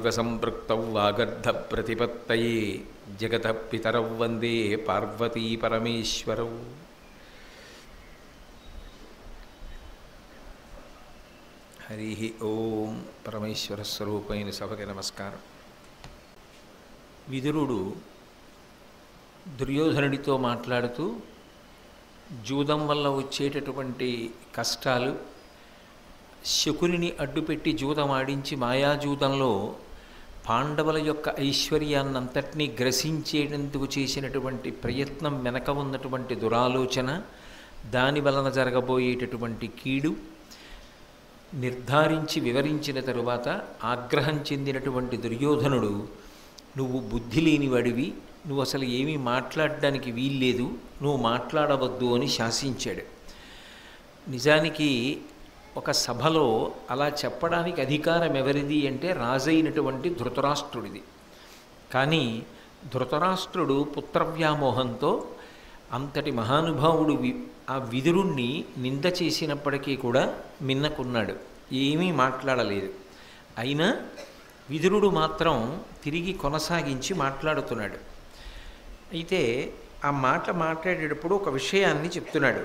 సంపృక్తౌ వాగర్ధ ప్రతిపత్తయే జగత పితరౌ వందే పార్వతీ పరమేశ్వరౌ హరి ఓం పరమేశ్వర స్వరూపైన సభకి నమస్కారం విదురుడు దుర్యోధనుడితో మాట్లాడుతూ జూదం వల్ల వచ్చేటటువంటి కష్టాలు శకునిని అడ్డుపెట్టి జూదం ఆడించి మాయాజూదంలో పాండవుల యొక్క ఐశ్వర్యాన్నంతటినీ గ్రసించేటందుకు చేసినటువంటి ప్రయత్నం వెనక ఉన్నటువంటి దురాలోచన దాని వలన జరగబోయేటటువంటి కీడు నిర్ధారించి వివరించిన తరువాత ఆగ్రహం చెందినటువంటి దుర్యోధనుడు నువ్వు బుద్ధి లేనివాడివి నువ్వు అసలు ఏమీ మాట్లాడడానికి వీల్లేదు నువ్వు మాట్లాడవద్దు అని శాసించాడు నిజానికి ఒక సభలో అలా చెప్పడానికి అధికారం ఎవరిది అంటే రాజైనటువంటి ధృతరాష్ట్రుడిది కానీ ధృతరాష్ట్రుడు పుత్రవ్యామోహంతో అంతటి మహానుభావుడు వి ఆ విదురుణ్ణి నింద చేసినప్పటికీ కూడా మిన్నకున్నాడు ఏమీ మాట్లాడలేదు అయినా విదురుడు మాత్రం తిరిగి కొనసాగించి మాట్లాడుతున్నాడు అయితే ఆ మాట మాట్లాడేటప్పుడు ఒక విషయాన్ని చెప్తున్నాడు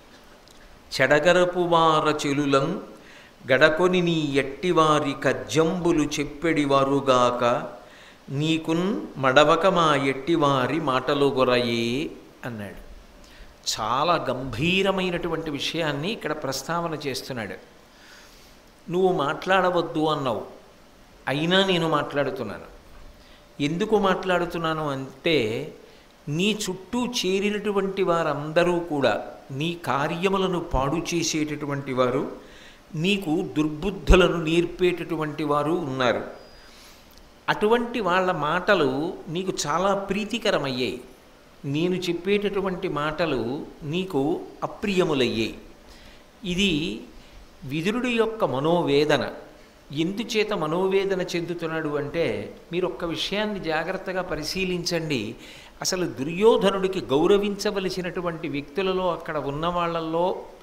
చెడగరపు వార చెలులం గడకొని నీ ఎట్టివారి కజ్జంబులు చెప్పెడివారుగాక నీకున్ మడవక మా ఎట్టివారి మాటలు గొరయే అన్నాడు చాలా గంభీరమైనటువంటి విషయాన్ని ఇక్కడ ప్రస్తావన చేస్తున్నాడు నువ్వు మాట్లాడవద్దు అన్నావు అయినా నేను మాట్లాడుతున్నాను ఎందుకు మాట్లాడుతున్నాను అంటే నీ చుట్టూ చేరినటువంటి వారందరూ కూడా నీ కార్యములను పాడు చేసేటటువంటి వారు నీకు దుర్బుద్ధులను నేర్పేటటువంటి వారు ఉన్నారు అటువంటి వాళ్ళ మాటలు నీకు చాలా ప్రీతికరమయ్యాయి నేను చెప్పేటటువంటి మాటలు నీకు అప్రియములయ్యాయి ఇది విదురుడి యొక్క మనోవేదన ఎందుచేత మనోవేదన చెందుతున్నాడు అంటే మీరు ఒక్క విషయాన్ని జాగ్రత్తగా పరిశీలించండి అసలు దుర్యోధనుడికి గౌరవించవలసినటువంటి వ్యక్తులలో అక్కడ ఉన్న వాళ్ళల్లో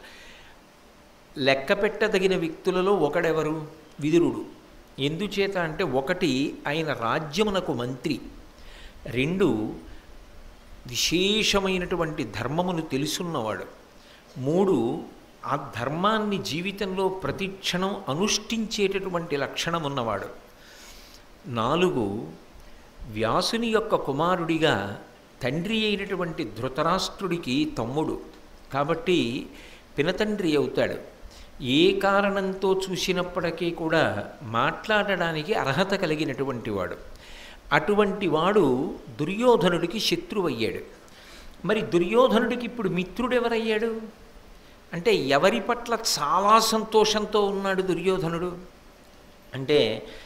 లెక్క పెట్టదగిన వ్యక్తులలో ఒకడెవరు విదురుడు ఎందుచేత అంటే ఒకటి ఆయన రాజ్యమునకు మంత్రి రెండు విశేషమైనటువంటి ధర్మమును తెలుసున్నవాడు మూడు ఆ ధర్మాన్ని జీవితంలో ప్రతిక్షణం అనుష్ఠించేటటువంటి లక్షణం ఉన్నవాడు నాలుగు వ్యాసుని యొక్క కుమారుడిగా తండ్రి అయినటువంటి ధృతరాష్ట్రుడికి తమ్ముడు కాబట్టి పినతండ్రి అవుతాడు ఏ కారణంతో చూసినప్పటికీ కూడా మాట్లాడడానికి అర్హత కలిగినటువంటి వాడు అటువంటి వాడు దుర్యోధనుడికి శత్రువయ్యాడు మరి దుర్యోధనుడికి ఇప్పుడు మిత్రుడెవరయ్యాడు అంటే ఎవరి పట్ల చాలా సంతోషంతో ఉన్నాడు దుర్యోధనుడు అంటే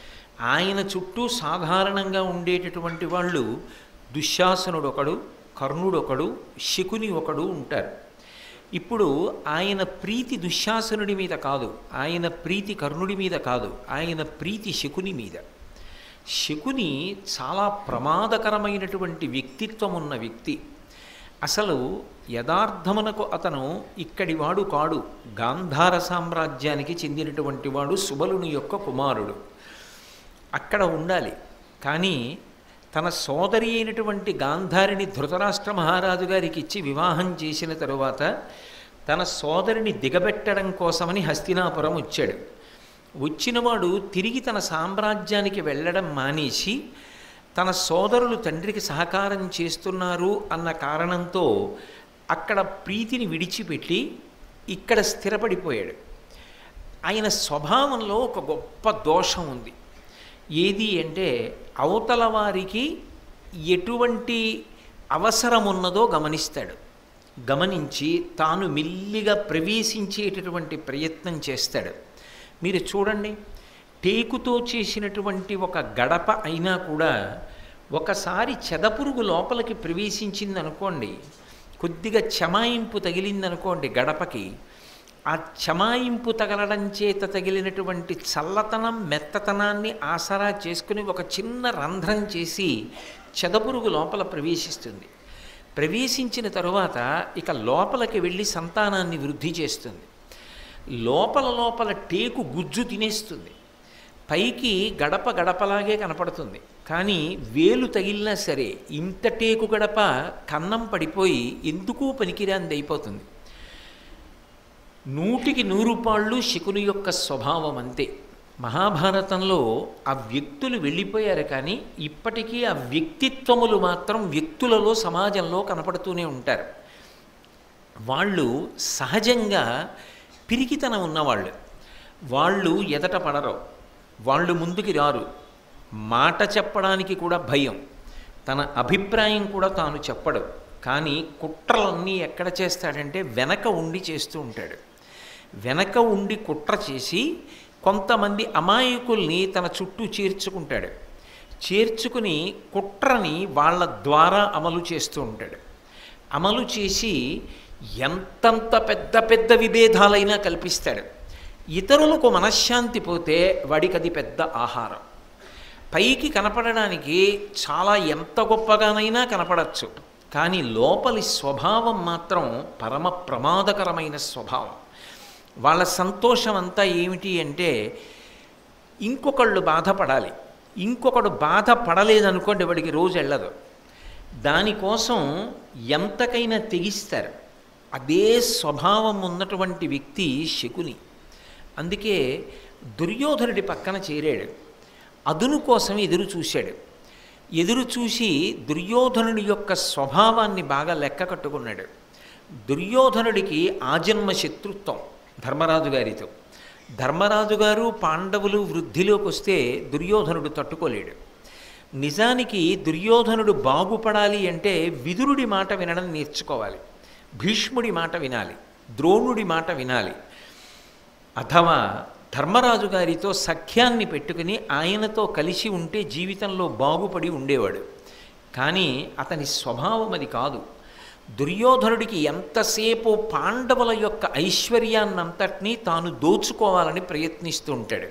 ఆయన చుట్టూ సాధారణంగా ఉండేటటువంటి వాళ్ళు దుశ్శాసనుడు ఒకడు కర్ణుడు ఒకడు శకుని ఒకడు ఉంటారు ఇప్పుడు ఆయన ప్రీతి దుశ్శాసనుడి మీద కాదు ఆయన ప్రీతి కర్ణుడి మీద కాదు ఆయన ప్రీతి శకుని మీద శకుని చాలా ప్రమాదకరమైనటువంటి వ్యక్తిత్వం ఉన్న వ్యక్తి అసలు యథార్థమునకు అతను ఇక్కడి వాడు కాడు గాంధార సామ్రాజ్యానికి చెందినటువంటి వాడు సుబలుని యొక్క కుమారుడు అక్కడ ఉండాలి కానీ తన సోదరి అయినటువంటి గాంధారిని ధృతరాష్ట్ర మహారాజు గారికి ఇచ్చి వివాహం చేసిన తరువాత తన సోదరిని దిగబెట్టడం కోసమని హస్తినాపురం వచ్చాడు వచ్చినవాడు తిరిగి తన సామ్రాజ్యానికి వెళ్ళడం మానేసి తన సోదరులు తండ్రికి సహకారం చేస్తున్నారు అన్న కారణంతో అక్కడ ప్రీతిని విడిచిపెట్టి ఇక్కడ స్థిరపడిపోయాడు ఆయన స్వభావంలో ఒక గొప్ప దోషం ఉంది ఏది అంటే అవతల వారికి ఎటువంటి అవసరం ఉన్నదో గమనిస్తాడు గమనించి తాను మెల్లిగా ప్రవేశించేటటువంటి ప్రయత్నం చేస్తాడు మీరు చూడండి టేకుతో చేసినటువంటి ఒక గడప అయినా కూడా ఒకసారి చెదపురుగు లోపలికి ప్రవేశించింది అనుకోండి కొద్దిగా చమాయింపు తగిలిందనుకోండి గడపకి ఆ చమాయింపు తగలడం చేత తగిలినటువంటి చల్లతనం మెత్తతనాన్ని ఆసరా చేసుకుని ఒక చిన్న రంధ్రం చేసి చెదపురుగు లోపల ప్రవేశిస్తుంది ప్రవేశించిన తరువాత ఇక లోపలికి వెళ్ళి సంతానాన్ని వృద్ధి చేస్తుంది లోపల లోపల టేకు గుజ్జు తినేస్తుంది పైకి గడప గడపలాగే కనపడుతుంది కానీ వేలు తగిలినా సరే ఇంత టేకు గడప కన్నం పడిపోయి ఎందుకు పనికిరాంది అయిపోతుంది నూటికి నూరు పాళ్ళు శకుని యొక్క స్వభావం అంతే మహాభారతంలో ఆ వ్యక్తులు వెళ్ళిపోయారు కానీ ఇప్పటికీ ఆ వ్యక్తిత్వములు మాత్రం వ్యక్తులలో సమాజంలో కనపడుతూనే ఉంటారు వాళ్ళు సహజంగా పిరికితనం ఉన్నవాళ్ళు వాళ్ళు ఎదట పడరు వాళ్ళు ముందుకి రారు మాట చెప్పడానికి కూడా భయం తన అభిప్రాయం కూడా తాను చెప్పడు కానీ కుట్రలన్నీ ఎక్కడ చేస్తాడంటే వెనక ఉండి చేస్తూ ఉంటాడు వెనక ఉండి కుట్ర చేసి కొంతమంది అమాయకుల్ని తన చుట్టూ చేర్చుకుంటాడు చేర్చుకుని కుట్రని వాళ్ళ ద్వారా అమలు చేస్తూ ఉంటాడు అమలు చేసి ఎంతంత పెద్ద పెద్ద విభేదాలైనా కల్పిస్తాడు ఇతరులకు మనశ్శాంతి పోతే వాడికి అది పెద్ద ఆహారం పైకి కనపడడానికి చాలా ఎంత గొప్పగానైనా కనపడచ్చు కానీ లోపలి స్వభావం మాత్రం పరమ ప్రమాదకరమైన స్వభావం వాళ్ళ సంతోషం అంతా ఏమిటి అంటే ఇంకొకళ్ళు బాధపడాలి ఇంకొకడు బాధపడలేదనుకోండి వాడికి రోజు వెళ్ళదు దానికోసం ఎంతకైనా తెగిస్తారు అదే స్వభావం ఉన్నటువంటి వ్యక్తి శకుని అందుకే దుర్యోధనుడి పక్కన చేరాడు అదును కోసం ఎదురు చూశాడు ఎదురు చూసి దుర్యోధనుడి యొక్క స్వభావాన్ని బాగా లెక్క కట్టుకున్నాడు దుర్యోధనుడికి ఆజన్మ శత్రుత్వం ధర్మరాజు గారితో ధర్మరాజు గారు పాండవులు వృద్ధిలోకి వస్తే దుర్యోధనుడు తట్టుకోలేడు నిజానికి దుర్యోధనుడు బాగుపడాలి అంటే విదురుడి మాట వినడం నేర్చుకోవాలి భీష్ముడి మాట వినాలి ద్రోణుడి మాట వినాలి అథవా ధర్మరాజు గారితో సఖ్యాన్ని పెట్టుకుని ఆయనతో కలిసి ఉంటే జీవితంలో బాగుపడి ఉండేవాడు కానీ అతని స్వభావం అది కాదు దుర్యోధనుడికి ఎంతసేపు పాండవుల యొక్క ఐశ్వర్యాన్నంతటినీ తాను దోచుకోవాలని ప్రయత్నిస్తూ ఉంటాడు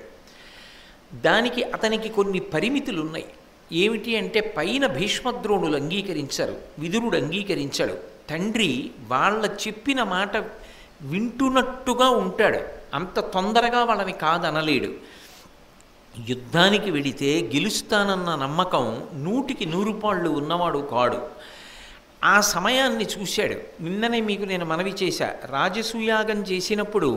దానికి అతనికి కొన్ని పరిమితులు ఉన్నాయి ఏమిటి అంటే పైన భీష్మద్రోణులు అంగీకరించారు విదురుడు అంగీకరించాడు తండ్రి వాళ్ళ చెప్పిన మాట వింటున్నట్టుగా ఉంటాడు అంత తొందరగా వాళ్ళని కాదనలేడు యుద్ధానికి వెడితే గెలుస్తానన్న నమ్మకం నూటికి నూరు పాళ్ళు ఉన్నవాడు కాడు ఆ సమయాన్ని చూశాడు నిన్ననే మీకు నేను మనవి చేశా రాజసూయాగం చేసినప్పుడు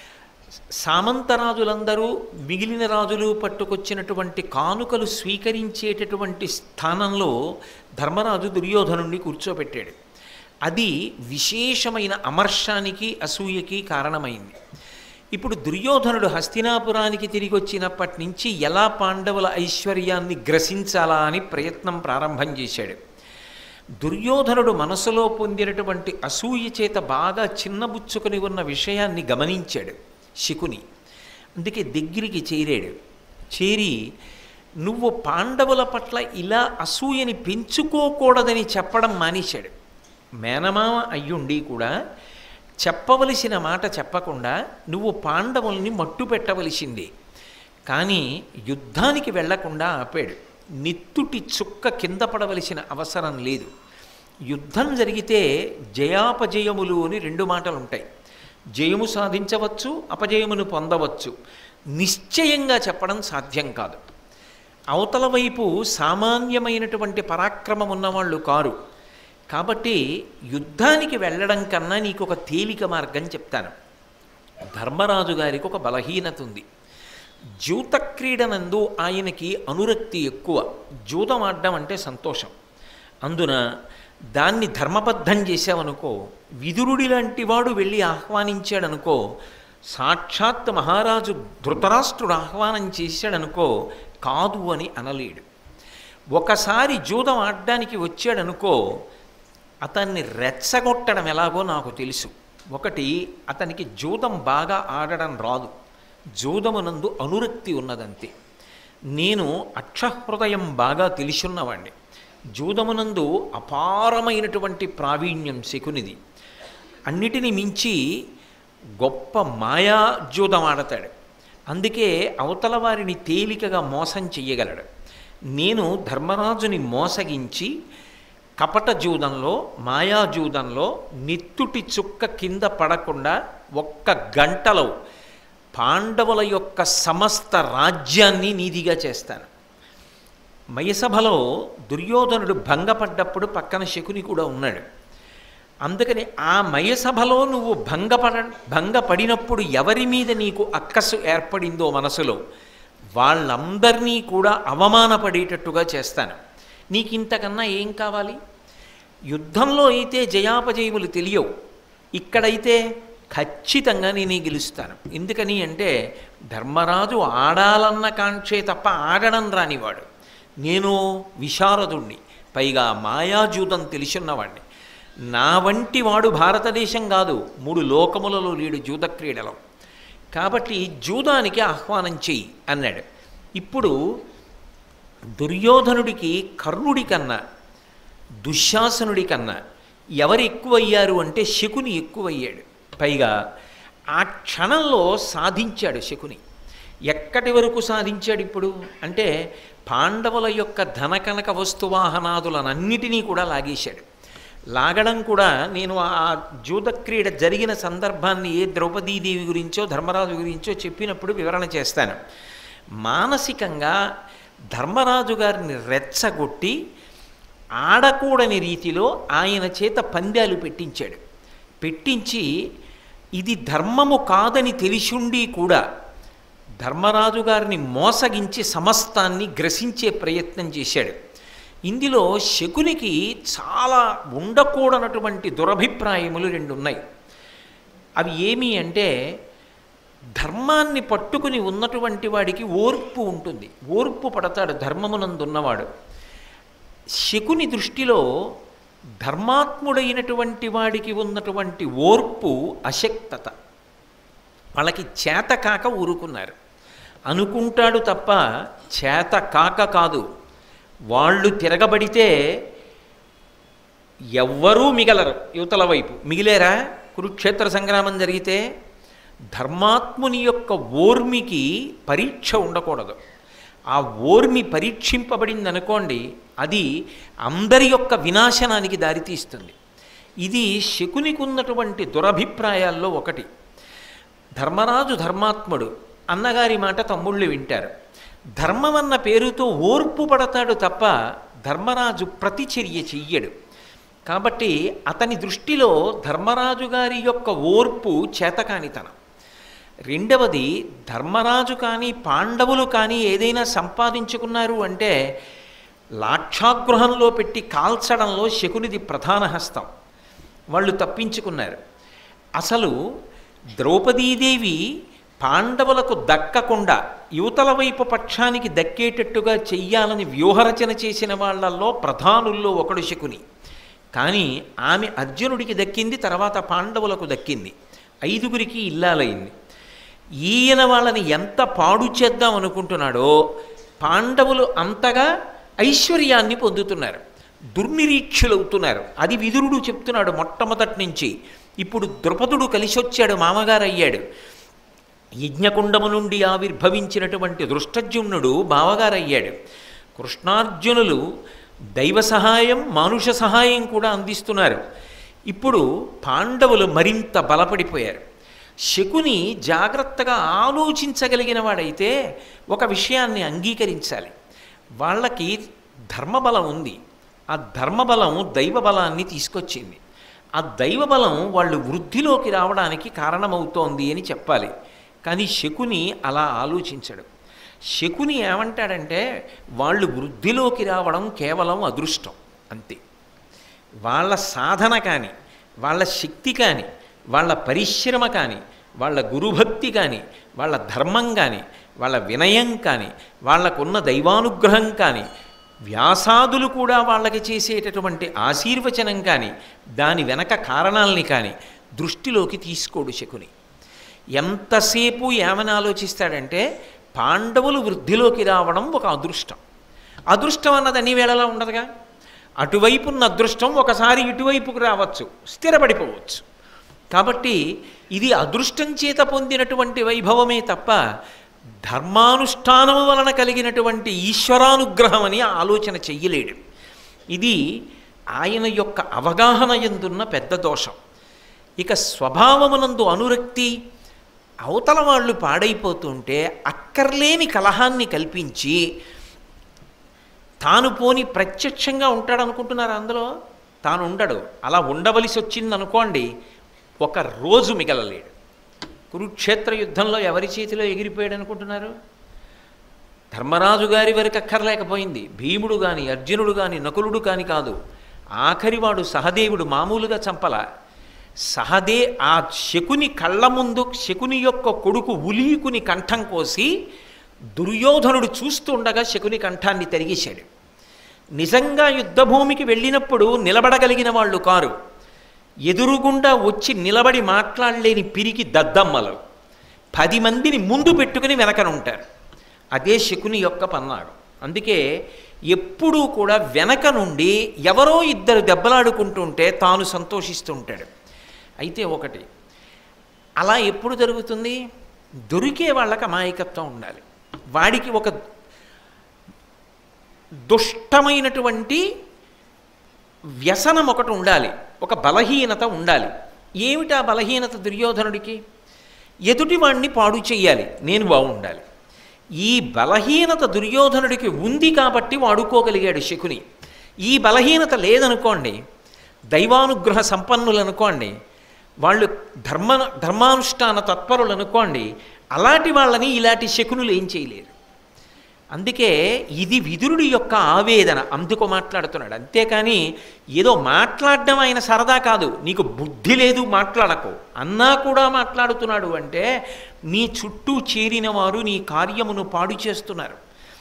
సామంతరాజులందరూ మిగిలిన రాజులు పట్టుకొచ్చినటువంటి కానుకలు స్వీకరించేటటువంటి స్థానంలో ధర్మరాజు దుర్యోధనుణ్ణి కూర్చోబెట్టాడు అది విశేషమైన అమర్షానికి అసూయకి కారణమైంది ఇప్పుడు దుర్యోధనుడు హస్తినాపురానికి తిరిగి వచ్చినప్పటి నుంచి ఎలా పాండవుల ఐశ్వర్యాన్ని గ్రసించాలా అని ప్రయత్నం ప్రారంభం చేశాడు దుర్యోధనుడు మనసులో పొందినటువంటి అసూయ చేత బాగా చిన్నబుచ్చుకొని ఉన్న విషయాన్ని గమనించాడు శకుని అందుకే దగ్గరికి చేరాడు చేరి నువ్వు పాండవుల పట్ల ఇలా అసూయని పెంచుకోకూడదని చెప్పడం మానేశాడు మేనమామ అయ్యుండి కూడా చెప్పవలసిన మాట చెప్పకుండా నువ్వు పాండవుల్ని మట్టు పెట్టవలసిందే కానీ యుద్ధానికి వెళ్లకుండా ఆపాడు నిత్తుటి చుక్క కింద పడవలసిన అవసరం లేదు యుద్ధం జరిగితే జయాపజయములు అని రెండు మాటలు ఉంటాయి జయము సాధించవచ్చు అపజయమును పొందవచ్చు నిశ్చయంగా చెప్పడం సాధ్యం కాదు అవతల వైపు సామాన్యమైనటువంటి పరాక్రమం ఉన్నవాళ్ళు కారు కాబట్టి యుద్ధానికి వెళ్ళడం కన్నా నీకు ఒక తేలిక మార్గం చెప్తాను ధర్మరాజు గారికి ఒక బలహీనత ఉంది జూత క్రీడనందు ఆయనకి అనురక్తి ఎక్కువ జూతం ఆడడం అంటే సంతోషం అందున దాన్ని ధర్మబద్ధం చేశావనుకో విదురుడి లాంటి వాడు వెళ్ళి ఆహ్వానించాడనుకో సాక్షాత్ మహారాజు ధృతరాష్ట్రుడు ఆహ్వానం చేశాడనుకో కాదు అని అనలేడు ఒకసారి జూదం ఆడడానికి వచ్చాడనుకో అతన్ని రెచ్చగొట్టడం ఎలాగో నాకు తెలుసు ఒకటి అతనికి జూదం బాగా ఆడడం రాదు జూదమునందు అనురక్తి ఉన్నదంతే నేను అక్షహృదయం బాగా తెలిసున్నవాణ్ణి జూదమునందు అపారమైనటువంటి ప్రావీణ్యం శకునిది అన్నిటిని మించి గొప్ప మాయా జూదం ఆడతాడు అందుకే అవతల వారిని తేలికగా మోసం చెయ్యగలడు నేను ధర్మరాజుని మోసగించి కపట జూదంలో మాయాజూదంలో నెత్తుటి చుక్క కింద పడకుండా ఒక్క గంటలో పాండవుల యొక్క సమస్త రాజ్యాన్ని నీదిగా చేస్తాను మయసభలో దుర్యోధనుడు భంగపడ్డప్పుడు పక్కన శకుని కూడా ఉన్నాడు అందుకని ఆ మయసభలో నువ్వు భంగపడ భంగపడినప్పుడు ఎవరి మీద నీకు అక్కసు ఏర్పడిందో మనసులో వాళ్ళందరినీ కూడా అవమానపడేటట్టుగా చేస్తాను నీకు ఇంతకన్నా ఏం కావాలి యుద్ధంలో అయితే జయాపజయములు తెలియవు ఇక్కడైతే ఖచ్చితంగా నేనే గెలుస్తాను ఎందుకని అంటే ధర్మరాజు ఆడాలన్న కాంక్షే తప్ప ఆడడం రానివాడు నేను విశారదుణ్ణి పైగా మాయాజూతం తెలిసిన్నవాడిని నా వంటి వాడు భారతదేశం కాదు మూడు లోకములలో లేడు జూద క్రీడలో కాబట్టి జూదానికి ఆహ్వానం చెయ్యి అన్నాడు ఇప్పుడు దుర్యోధనుడికి కర్ణుడి కన్నా దుశ్శాసనుడి కన్నా ఎవరు ఎక్కువయ్యారు అంటే శకుని ఎక్కువయ్యాడు పైగా ఆ క్షణంలో సాధించాడు శకుని ఎక్కడి వరకు సాధించాడు ఇప్పుడు అంటే పాండవుల యొక్క ధనకనక వస్తువాహనాదులనన్నిటినీ కూడా లాగేశాడు లాగడం కూడా నేను ఆ జూదక్రీడ జరిగిన సందర్భాన్ని ఏ ద్రౌపదీదేవి గురించో ధర్మరాజు గురించో చెప్పినప్పుడు వివరణ చేస్తాను మానసికంగా ధర్మరాజు గారిని రెచ్చగొట్టి ఆడకూడని రీతిలో ఆయన చేత పందాలు పెట్టించాడు పెట్టించి ఇది ధర్మము కాదని తెలిసుండి కూడా ధర్మరాజు గారిని మోసగించి సమస్తాన్ని గ్రసించే ప్రయత్నం చేశాడు ఇందులో శకునికి చాలా ఉండకూడనటువంటి దురభిప్రాయములు రెండు ఉన్నాయి అవి ఏమి అంటే ధర్మాన్ని పట్టుకుని ఉన్నటువంటి వాడికి ఓర్పు ఉంటుంది ఓర్పు పడతాడు ధర్మమునందున్నవాడు శకుని దృష్టిలో ధర్మాత్ముడైనటువంటి వాడికి ఉన్నటువంటి ఓర్పు అశక్తత వాళ్ళకి చేత కాక ఊరుకున్నారు అనుకుంటాడు తప్ప చేత కాక కాదు వాళ్ళు తిరగబడితే ఎవ్వరూ మిగలరు యువతల వైపు మిగిలేరా కురుక్షేత్ర సంగ్రామం జరిగితే ధర్మాత్ముని యొక్క ఓర్మికి పరీక్ష ఉండకూడదు ఆ ఓర్మి పరీక్షింపబడింది అనుకోండి అది అందరి యొక్క వినాశనానికి దారితీస్తుంది ఇది శకునికి ఉన్నటువంటి దురభిప్రాయాల్లో ఒకటి ధర్మరాజు ధర్మాత్ముడు అన్నగారి మాట తమ్ముళ్ళు వింటారు ధర్మం అన్న పేరుతో ఓర్పు పడతాడు తప్ప ధర్మరాజు ప్రతిచర్య చెయ్యడు కాబట్టి అతని దృష్టిలో ధర్మరాజు గారి యొక్క ఓర్పు చేతకానితనం రెండవది ధర్మరాజు కానీ పాండవులు కానీ ఏదైనా సంపాదించుకున్నారు అంటే లాక్షాగృహంలో పెట్టి కాల్చడంలో శకునిది ప్రధాన హస్తం వాళ్ళు తప్పించుకున్నారు అసలు ద్రౌపదీదేవి పాండవులకు దక్కకుండా యువతల వైపు పక్షానికి దక్కేటట్టుగా చెయ్యాలని వ్యూహరచన చేసిన వాళ్ళల్లో ప్రధానుల్లో ఒకడు శకుని కానీ ఆమె అర్జునుడికి దక్కింది తర్వాత పాండవులకు దక్కింది ఐదుగురికి ఇల్లాలైంది ఈయన వాళ్ళని ఎంత పాడు చేద్దాం అనుకుంటున్నాడో పాండవులు అంతగా ఐశ్వర్యాన్ని పొందుతున్నారు దుర్నిరీక్షులవుతున్నారు అది విదురుడు చెప్తున్నాడు మొట్టమొదటి నుంచి ఇప్పుడు ద్రుపదుడు కలిసొచ్చాడు మామగారు అయ్యాడు యజ్ఞకుండము నుండి ఆవిర్భవించినటువంటి దృష్టజ్యుమ్నుడు బావగారయ్యాడు కృష్ణార్జునులు దైవ సహాయం మానుష సహాయం కూడా అందిస్తున్నారు ఇప్పుడు పాండవులు మరింత బలపడిపోయారు శకుని జాగ్రత్తగా ఆలోచించగలిగిన వాడైతే ఒక విషయాన్ని అంగీకరించాలి వాళ్ళకి ధర్మబలం ఉంది ఆ ధర్మబలం దైవబలాన్ని తీసుకొచ్చింది ఆ దైవబలం వాళ్ళు వృద్ధిలోకి రావడానికి కారణమవుతోంది అని చెప్పాలి కానీ శకుని అలా ఆలోచించడు శకుని ఏమంటాడంటే వాళ్ళు వృద్ధిలోకి రావడం కేవలం అదృష్టం అంతే వాళ్ళ సాధన కానీ వాళ్ళ శక్తి కానీ వాళ్ళ పరిశ్రమ కానీ వాళ్ళ గురుభక్తి కానీ వాళ్ళ ధర్మం కానీ వాళ్ళ వినయం కానీ వాళ్ళకున్న దైవానుగ్రహం కానీ వ్యాసాదులు కూడా వాళ్ళకి చేసేటటువంటి ఆశీర్వచనం కానీ దాని వెనక కారణాలని కానీ దృష్టిలోకి తీసుకోడు శకుని ఎంతసేపు ఏమని ఆలోచిస్తాడంటే పాండవులు వృద్ధిలోకి రావడం ఒక అదృష్టం అదృష్టం అన్నది అన్ని వేళలా ఉండదుగా అటువైపు ఉన్న అదృష్టం ఒకసారి ఇటువైపుకు రావచ్చు స్థిరపడిపోవచ్చు కాబట్టి ఇది అదృష్టం చేత పొందినటువంటి వైభవమే తప్ప ధర్మానుష్ఠానము వలన కలిగినటువంటి ఈశ్వరానుగ్రహం అని ఆలోచన చెయ్యలేడు ఇది ఆయన యొక్క అవగాహన ఎందున్న పెద్ద దోషం ఇక స్వభావమునందు అనురక్తి అవతల వాళ్ళు పాడైపోతుంటే అక్కర్లేని కలహాన్ని కల్పించి తాను పోని ప్రత్యక్షంగా ఉంటాడనుకుంటున్నారు అందులో తాను ఉండడు అలా ఉండవలసి వచ్చింది అనుకోండి ఒక రోజు మిగలలేడు కురుక్షేత్ర యుద్ధంలో ఎవరి చేతిలో ఎగిరిపోయాడు అనుకుంటున్నారు ధర్మరాజు గారి వరకు అక్కర్లేకపోయింది భీముడు కానీ అర్జునుడు కానీ నకులుడు కానీ కాదు ఆఖరివాడు సహదేవుడు మామూలుగా చంపల సహదే ఆ శకుని కళ్ళ ముందు శకుని యొక్క కొడుకు ఉలీకుని కంఠం కోసి దుర్యోధనుడు చూస్తుండగా శకుని కంఠాన్ని తరిగేశాడు నిజంగా యుద్ధభూమికి వెళ్ళినప్పుడు నిలబడగలిగిన వాళ్ళు కారు ఎదురుగుండా వచ్చి నిలబడి మాట్లాడలేని పిరికి దద్దమ్మలు పది మందిని ముందు పెట్టుకుని వెనకనుంటారు అదే శకుని యొక్క పన్నాడు అందుకే ఎప్పుడూ కూడా వెనక నుండి ఎవరో ఇద్దరు దెబ్బలాడుకుంటుంటే తాను సంతోషిస్తూ ఉంటాడు అయితే ఒకటి అలా ఎప్పుడు జరుగుతుంది దొరికే వాళ్ళకి అమాయకత్వం ఉండాలి వాడికి ఒక దుష్టమైనటువంటి వ్యసనం ఒకటి ఉండాలి ఒక బలహీనత ఉండాలి ఏమిటా బలహీనత దుర్యోధనుడికి ఎదుటివాణ్ణి పాడు చెయ్యాలి నేను బాగుండాలి ఈ బలహీనత దుర్యోధనుడికి ఉంది కాబట్టి వాడుకోగలిగాడు శకుని ఈ బలహీనత లేదనుకోండి దైవానుగ్రహ సంపన్నులు అనుకోండి వాళ్ళు ధర్మ ధర్మానుష్ఠాన తత్పరులు అనుకోండి అలాంటి వాళ్ళని ఇలాంటి శకునులు ఏం చేయలేరు అందుకే ఇది విదురుడి యొక్క ఆవేదన అందుకు మాట్లాడుతున్నాడు అంతేకాని ఏదో మాట్లాడడం ఆయన సరదా కాదు నీకు బుద్ధి లేదు మాట్లాడకు అన్నా కూడా మాట్లాడుతున్నాడు అంటే నీ చుట్టూ చేరిన వారు నీ కార్యమును పాడు చేస్తున్నారు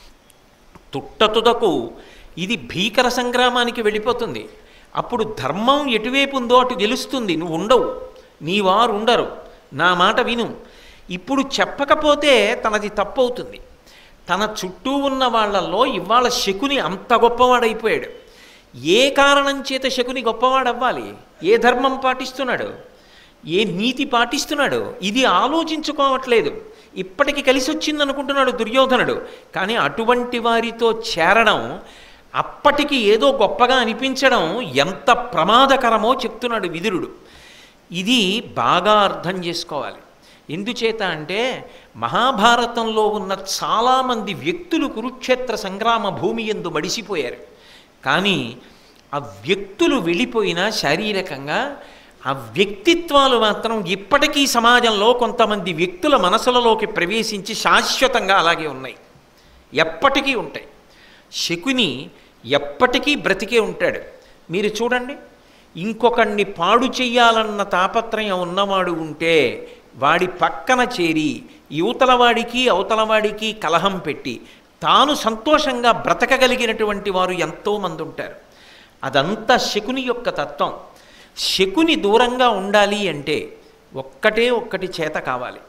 తుట్టతుదకు ఇది భీకర సంగ్రామానికి వెళ్ళిపోతుంది అప్పుడు ధర్మం ఎటువైపు ఉందో అటు గెలుస్తుంది నువ్వు ఉండవు నీ వారు ఉండరు నా మాట విను ఇప్పుడు చెప్పకపోతే తనది తప్పవుతుంది తన చుట్టూ ఉన్న వాళ్ళల్లో ఇవాళ శకుని అంత గొప్పవాడైపోయాడు ఏ కారణం చేత శకుని గొప్పవాడవ్వాలి ఏ ధర్మం పాటిస్తున్నాడు ఏ నీతి పాటిస్తున్నాడు ఇది ఆలోచించుకోవట్లేదు ఇప్పటికి కలిసి వచ్చింది అనుకుంటున్నాడు దుర్యోధనుడు కానీ అటువంటి వారితో చేరడం అప్పటికి ఏదో గొప్పగా అనిపించడం ఎంత ప్రమాదకరమో చెప్తున్నాడు విదురుడు ఇది బాగా అర్థం చేసుకోవాలి ఎందుచేత అంటే మహాభారతంలో ఉన్న చాలామంది వ్యక్తులు కురుక్షేత్ర సంగ్రామ భూమి ఎందు మడిసిపోయారు కానీ ఆ వ్యక్తులు వెళ్ళిపోయినా శారీరకంగా ఆ వ్యక్తిత్వాలు మాత్రం ఇప్పటికీ సమాజంలో కొంతమంది వ్యక్తుల మనసులలోకి ప్రవేశించి శాశ్వతంగా అలాగే ఉన్నాయి ఎప్పటికీ ఉంటాయి శకుని ఎప్పటికీ బ్రతికే ఉంటాడు మీరు చూడండి ఇంకొకడిని పాడు చెయ్యాలన్న తాపత్రయం ఉన్నవాడు ఉంటే వాడి పక్కన చేరి యువతలవాడికి అవతలవాడికి కలహం పెట్టి తాను సంతోషంగా బ్రతకగలిగినటువంటి వారు ఎంతోమంది ఉంటారు అదంతా శకుని యొక్క తత్వం శకుని దూరంగా ఉండాలి అంటే ఒక్కటే ఒక్కటి చేత కావాలి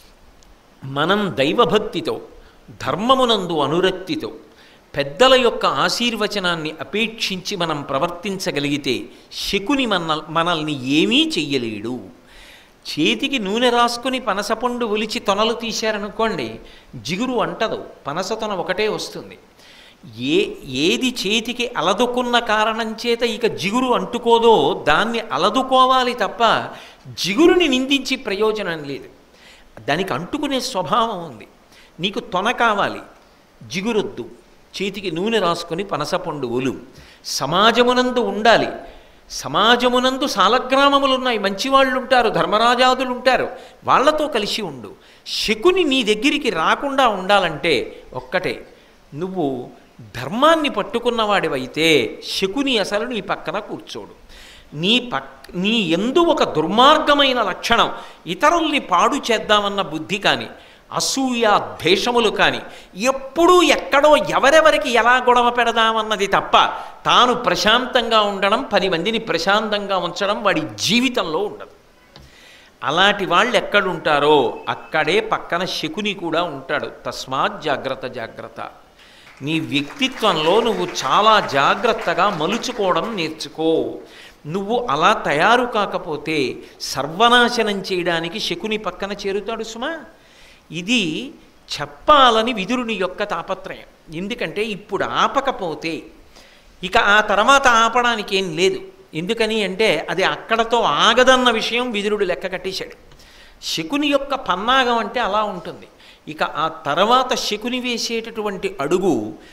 మనం దైవభక్తితో ధర్మమునందు అనురక్తితో పెద్దల యొక్క ఆశీర్వచనాన్ని అపేక్షించి మనం ప్రవర్తించగలిగితే శకుని మన మనల్ని ఏమీ చెయ్యలేడు చేతికి నూనె రాసుకుని పనసపండు ఒలిచి తొనలు తీశారనుకోండి జిగురు అంటదు పనస తొన ఒకటే వస్తుంది ఏ ఏది చేతికి అలదుకున్న కారణం చేత ఇక జిగురు అంటుకోదో దాన్ని అలదుకోవాలి తప్ప జిగురుని నిందించి ప్రయోజనం లేదు దానికి అంటుకునే స్వభావం ఉంది నీకు తొన కావాలి జిగురొద్దు చేతికి నూనె రాసుకొని పనసపండు ఒలు సమాజమునందు ఉండాలి సమాజమునందు సాలగ్రామములు ఉన్నాయి మంచివాళ్ళు ఉంటారు ధర్మరాజాదులు ఉంటారు వాళ్ళతో కలిసి ఉండు శకుని నీ దగ్గరికి రాకుండా ఉండాలంటే ఒక్కటే నువ్వు ధర్మాన్ని పట్టుకున్నవాడివైతే శకుని అసలు నీ పక్కన కూర్చోడు నీ పక్ నీ ఎందు ఒక దుర్మార్గమైన లక్షణం ఇతరుల్ని పాడు చేద్దామన్న బుద్ధి కానీ అసూయ ద్వేషములు కానీ ఎప్పుడూ ఎక్కడో ఎవరెవరికి ఎలా గొడవ పెడదామన్నది తప్ప తాను ప్రశాంతంగా ఉండడం పది మందిని ప్రశాంతంగా ఉంచడం వాడి జీవితంలో ఉండదు అలాంటి వాళ్ళు ఎక్కడుంటారో అక్కడే పక్కన శకుని కూడా ఉంటాడు తస్మాత్ జాగ్రత్త జాగ్రత్త నీ వ్యక్తిత్వంలో నువ్వు చాలా జాగ్రత్తగా మలుచుకోవడం నేర్చుకో నువ్వు అలా తయారు కాకపోతే సర్వనాశనం చేయడానికి శకుని పక్కన చేరుతాడు సుమా ఇది చెప్పాలని విదురుని యొక్క తాపత్రయం ఎందుకంటే ఇప్పుడు ఆపకపోతే ఇక ఆ తర్వాత ఆపడానికి ఏం లేదు ఎందుకని అంటే అది అక్కడతో ఆగదన్న విషయం విదురుడు లెక్క కట్టేశాడు శకుని యొక్క పన్నాగం అంటే అలా ఉంటుంది ఇక ఆ తర్వాత శకుని వేసేటటువంటి అడుగు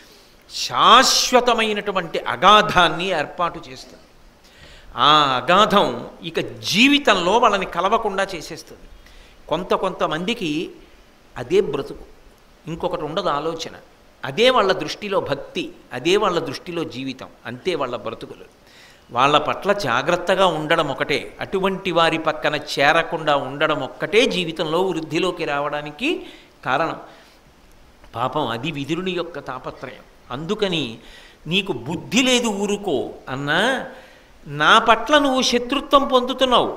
శాశ్వతమైనటువంటి అగాధాన్ని ఏర్పాటు చేస్తుంది ఆ అగాధం ఇక జీవితంలో వాళ్ళని కలవకుండా చేసేస్తుంది కొంత కొంతమందికి అదే బ్రతుకు ఇంకొకటి ఉండదు ఆలోచన అదే వాళ్ళ దృష్టిలో భక్తి అదే వాళ్ళ దృష్టిలో జీవితం అంతే వాళ్ళ బ్రతుకులు వాళ్ళ పట్ల జాగ్రత్తగా ఉండడం ఒకటే అటువంటి వారి పక్కన చేరకుండా ఉండడం ఒక్కటే జీవితంలో వృద్ధిలోకి రావడానికి కారణం పాపం అది విదురుని యొక్క తాపత్రయం అందుకని నీకు బుద్ధి లేదు ఊరుకో అన్నా నా పట్ల నువ్వు శత్రుత్వం పొందుతున్నావు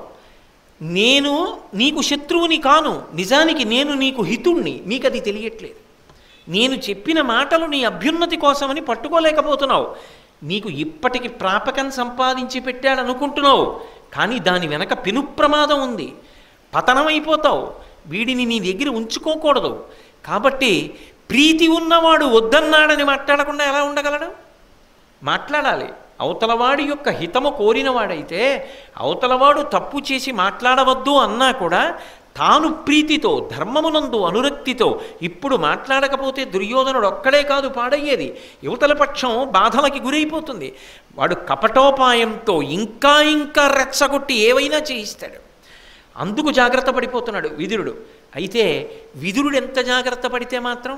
నేను నీకు శత్రువుని కాను నిజానికి నేను నీకు హితుణ్ణి నీకు అది తెలియట్లేదు నేను చెప్పిన మాటలు నీ అభ్యున్నతి కోసమని పట్టుకోలేకపోతున్నావు నీకు ఇప్పటికి ప్రాపకం సంపాదించి పెట్టాడనుకుంటున్నావు కానీ దాని వెనక పెను ప్రమాదం ఉంది పతనమైపోతావు వీడిని నీ దగ్గర ఉంచుకోకూడదు కాబట్టి ప్రీతి ఉన్నవాడు వద్దన్నాడని మాట్లాడకుండా ఎలా ఉండగలడు మాట్లాడాలి అవతలవాడి యొక్క హితము కోరినవాడైతే అవతలవాడు తప్పు చేసి మాట్లాడవద్దు అన్నా కూడా తాను ప్రీతితో ధర్మమునందు అనురక్తితో ఇప్పుడు మాట్లాడకపోతే దుర్యోధనుడు ఒక్కడే కాదు పాడయ్యేది యువతల పక్షం బాధలకి గురైపోతుంది వాడు కపటోపాయంతో ఇంకా ఇంకా రెచ్చగొట్టి ఏవైనా చేయిస్తాడు అందుకు జాగ్రత్త పడిపోతున్నాడు విదురుడు అయితే విదురుడు ఎంత జాగ్రత్త పడితే మాత్రం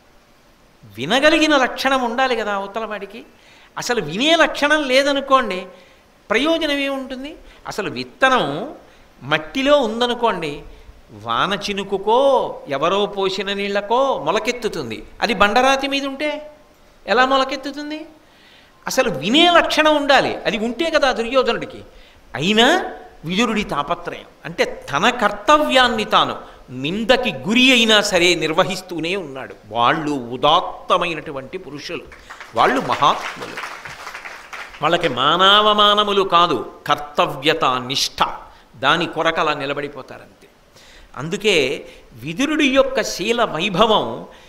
వినగలిగిన లక్షణం ఉండాలి కదా అవతలవాడికి అసలు వినే లక్షణం లేదనుకోండి ప్రయోజనం ఏముంటుంది అసలు విత్తనం మట్టిలో ఉందనుకోండి వాన చినుకుకో ఎవరో పోసిన నీళ్లకో మొలకెత్తుతుంది అది బండరాతి మీద ఉంటే ఎలా మొలకెత్తుతుంది అసలు వినే లక్షణం ఉండాలి అది ఉంటే కదా దుర్యోధనుడికి అయినా విదురుడి తాపత్రయం అంటే తన కర్తవ్యాన్ని తాను నిందకి గురి అయినా సరే నిర్వహిస్తూనే ఉన్నాడు వాళ్ళు ఉదాత్తమైనటువంటి పురుషులు వాళ్ళు మహాత్ములు వాళ్ళకి మానవమానములు కాదు కర్తవ్యత నిష్ఠ దాని కొరకు అలా నిలబడిపోతారంతే అందుకే విదురుడి యొక్క శీల వైభవం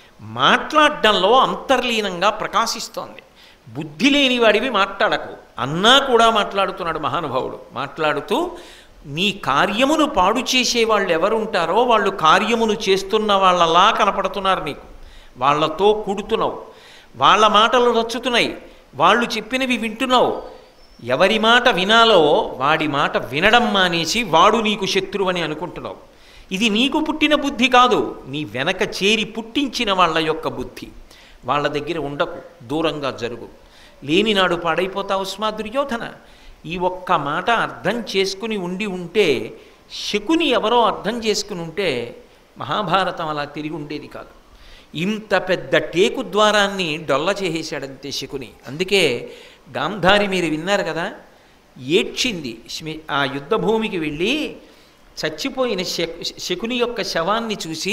మాట్లాడడంలో అంతర్లీనంగా ప్రకాశిస్తోంది బుద్ధి లేని వాడివి మాట్లాడకు అన్నా కూడా మాట్లాడుతున్నాడు మహానుభావుడు మాట్లాడుతూ నీ కార్యమును పాడు చేసే వాళ్ళు ఎవరుంటారో వాళ్ళు కార్యమును చేస్తున్న వాళ్ళలా కనపడుతున్నారు నీకు వాళ్ళతో కూడుతున్నావు వాళ్ళ మాటలు నచ్చుతున్నాయి వాళ్ళు చెప్పినవి వింటున్నావు ఎవరి మాట వినాలో వాడి మాట వినడం మానేసి వాడు నీకు శత్రువని అనుకుంటున్నావు ఇది నీకు పుట్టిన బుద్ధి కాదు నీ వెనక చేరి పుట్టించిన వాళ్ళ యొక్క బుద్ధి వాళ్ళ దగ్గర ఉండకు దూరంగా జరుగు లేనినాడు పాడైపోతావు స్మా దుర్యోధన ఈ ఒక్క మాట అర్థం చేసుకుని ఉండి ఉంటే శకుని ఎవరో అర్థం చేసుకుని ఉంటే మహాభారతం అలా తిరిగి ఉండేది కాదు ఇంత పెద్ద టేకు ద్వారాన్ని డొల్ల చేసేశాడంతే శకుని అందుకే గాంధారి మీరు విన్నారు కదా ఏడ్చింది స్మి- ఆ యుద్ధభూమికి వెళ్ళి చచ్చిపోయిన శకు శకుని యొక్క శవాన్ని చూసి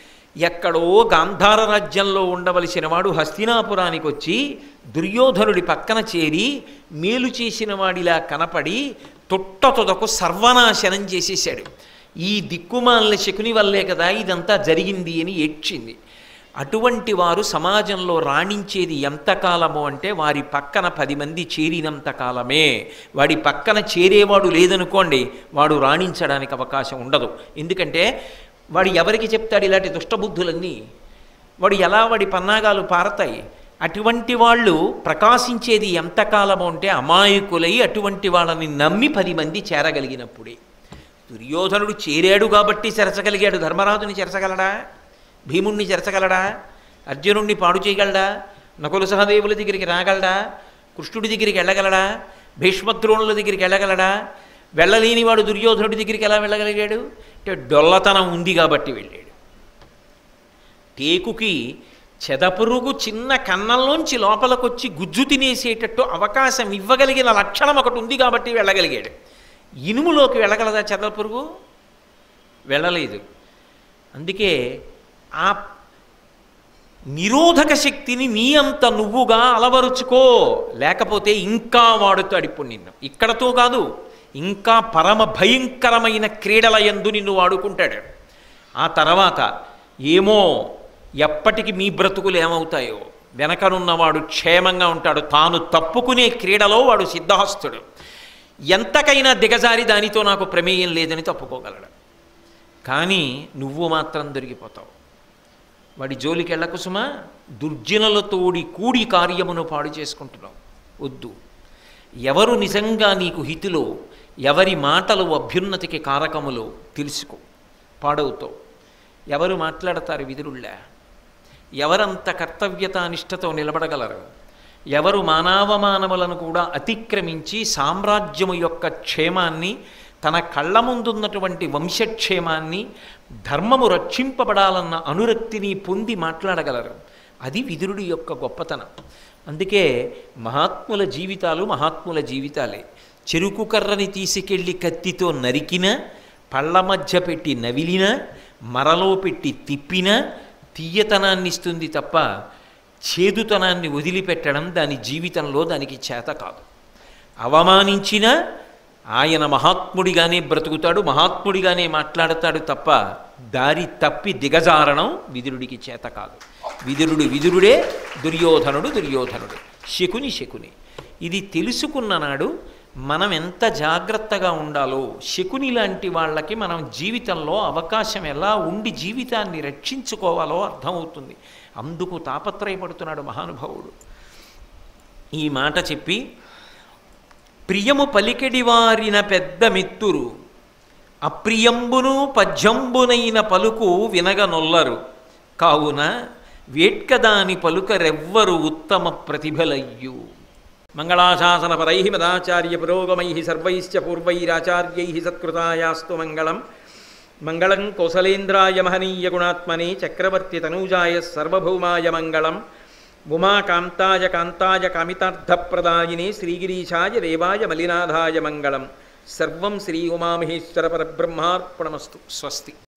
ఎక్కడో గాంధార రాజ్యంలో ఉండవలసిన వాడు హస్తినాపురానికి వచ్చి దుర్యోధనుడి పక్కన చేరి మేలు చేసిన వాడిలా కనపడి తొట్ట తొదకు సర్వనాశనం చేసేశాడు ఈ దిక్కుమాలిన శకుని వల్లే కదా ఇదంతా జరిగింది అని ఏడ్చింది అటువంటి వారు సమాజంలో రాణించేది ఎంతకాలము అంటే వారి పక్కన పది మంది చేరినంత కాలమే వాడి పక్కన చేరేవాడు లేదనుకోండి వాడు రాణించడానికి అవకాశం ఉండదు ఎందుకంటే వాడు ఎవరికి చెప్తాడు ఇలాంటి దుష్టబుద్ధులన్నీ వాడు ఎలా వాడి పన్నాగాలు పారతాయి అటువంటి వాళ్ళు ప్రకాశించేది ఎంతకాలము అంటే అమాయకులై అటువంటి వాళ్ళని నమ్మి పది మంది చేరగలిగినప్పుడే దుర్యోధనుడు చేరాడు కాబట్టి చెరచగలిగాడు ధర్మరాజుని చెరచగలడా భీముణ్ణి చెరచగలడా అర్జునుణ్ణి పాడు చేయగలడా నకుల సహదేవుల దగ్గరికి రాగలడా కృష్ణుడి దగ్గరికి వెళ్ళగలడా భీష్మద్రోణుల దగ్గరికి వెళ్ళగలడా వెళ్ళలేనివాడు దుర్యోధనుడి దగ్గరికి ఎలా వెళ్ళగలిగాడు అంటే డొల్లతనం ఉంది కాబట్టి వెళ్ళాడు టేకుకి చెదపురుగు చిన్న కన్నంలోంచి లోపలికొచ్చి గుజ్జు తినేసేటట్టు అవకాశం ఇవ్వగలిగిన లక్షణం ఒకటి ఉంది కాబట్టి వెళ్ళగలిగాడు ఇనుములోకి వెళ్ళగలదా చెదపురుగు వెళ్ళలేదు అందుకే ఆ నిరోధక శక్తిని నీ అంత నువ్వుగా అలవరుచుకో లేకపోతే ఇంకా వాడుతాడు ఇప్పుడు నిన్ను ఇక్కడతో కాదు ఇంకా పరమ భయంకరమైన క్రీడల యందు నిన్ను వాడుకుంటాడు ఆ తర్వాత ఏమో ఎప్పటికి మీ బ్రతుకులు ఏమవుతాయో వెనకనున్నవాడు క్షేమంగా ఉంటాడు తాను తప్పుకునే క్రీడలో వాడు సిద్ధహస్తుడు ఎంతకైనా దిగజారి దానితో నాకు ప్రమేయం లేదని తప్పుకోగలడు కానీ నువ్వు మాత్రం దొరికిపోతావు వాడి జోలికి వెళ్ళకు సుమా దుర్జనులతోడి కూడి కార్యమును పాడు చేసుకుంటున్నావు వద్దు ఎవరు నిజంగా నీకు హితులో ఎవరి మాటలు అభ్యున్నతికి కారకములో తెలుసుకో పాడవుతావు ఎవరు మాట్లాడతారు విదురుళ్ళా ఎవరంత కర్తవ్యతానిష్టతో నిలబడగలరు ఎవరు మానవమానవులను కూడా అతిక్రమించి సామ్రాజ్యము యొక్క క్షేమాన్ని తన కళ్ళ ముందున్నటువంటి వంశక్షేమాన్ని ధర్మము రక్షింపబడాలన్న అనురక్తిని పొంది మాట్లాడగలరు అది విదురుడి యొక్క గొప్పతనం అందుకే మహాత్ముల జీవితాలు మహాత్ముల జీవితాలే చెరుకు కర్రని తీసుకెళ్ళి కత్తితో నరికిన పళ్ళ మధ్య పెట్టి నవిలిన మరలో పెట్టి తిప్పిన తీయతనాన్ని ఇస్తుంది తప్ప చేదుతనాన్ని వదిలిపెట్టడం దాని జీవితంలో దానికి చేత కాదు అవమానించిన ఆయన మహాత్ముడిగానే బ్రతుకుతాడు మహాత్ముడిగానే మాట్లాడతాడు తప్ప దారి తప్పి దిగజారణం విదురుడికి చేత కాదు విదురుడు విదురుడే దుర్యోధనుడు దుర్యోధనుడు శకుని శకుని ఇది తెలుసుకున్న నాడు మనం ఎంత జాగ్రత్తగా ఉండాలో శకుని లాంటి వాళ్ళకి మనం జీవితంలో అవకాశం ఎలా ఉండి జీవితాన్ని రక్షించుకోవాలో అర్థమవుతుంది అందుకు తాపత్రయపడుతున్నాడు మహానుభావుడు ఈ మాట చెప్పి ప్రియము పలికెడి వారిన పెద్ద మిత్తురు అప్రియంబును పద్యంబునైన పలుకు వినగనొల్లరు కావున వేట్కదాని పలుకరెవ్వరు ఉత్తమ ప్రతిభలయ్యు మంగళాశాసనపరై మదాచార్య పురోగమై సర్వైశ్చ పూర్వైరాచార్యై సత్కృతాయాస్తు మంగళం మంగళం కౌసలేంద్రాయ మహనీయ గుణాత్మనే చక్రవర్తి తనూజాయ సర్వభౌమాయ మంగళం ఉమాకాంతాయ కాంతాయ కామితార్థప్రదాయినే శ్రీగిరీశాయ దేవాయ మలినాథాయ మంగళం సర్వం శ్రీ ఉమామహేశ్వర పరబ్రహ్మార్పణమస్తు స్వస్తి